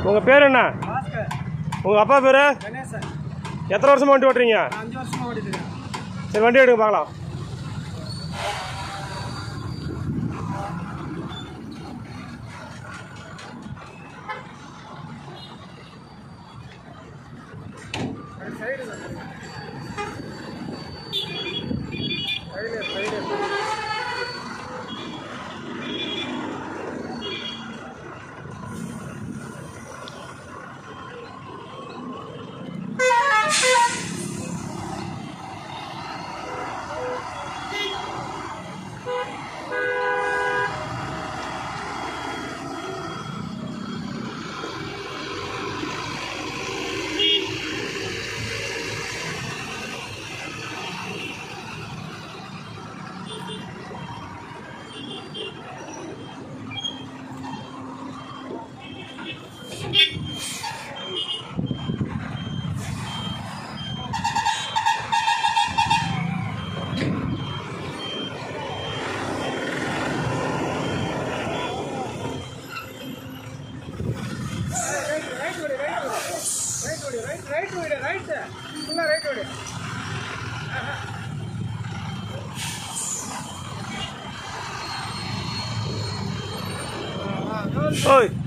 உங்கள் பேர் என்ன பாஸ்கர் உங்கள் அப்பா பேர் கணேசன் எத்தனை வருஷமா வண்டி ஓட்டுறீங்க நான் அஞ்சு வருஷமா ஓடிட்டு இருக்கேன் சரி வண்டி எடுங்க பார்க்கலாம் சைடு சைடு சைடு ரைட் ஓடி ரைட் ஓடி ரைட் ரைட் ஓடி ரைட் ஃபுல்லாக ரைட் ஓடி ஓய்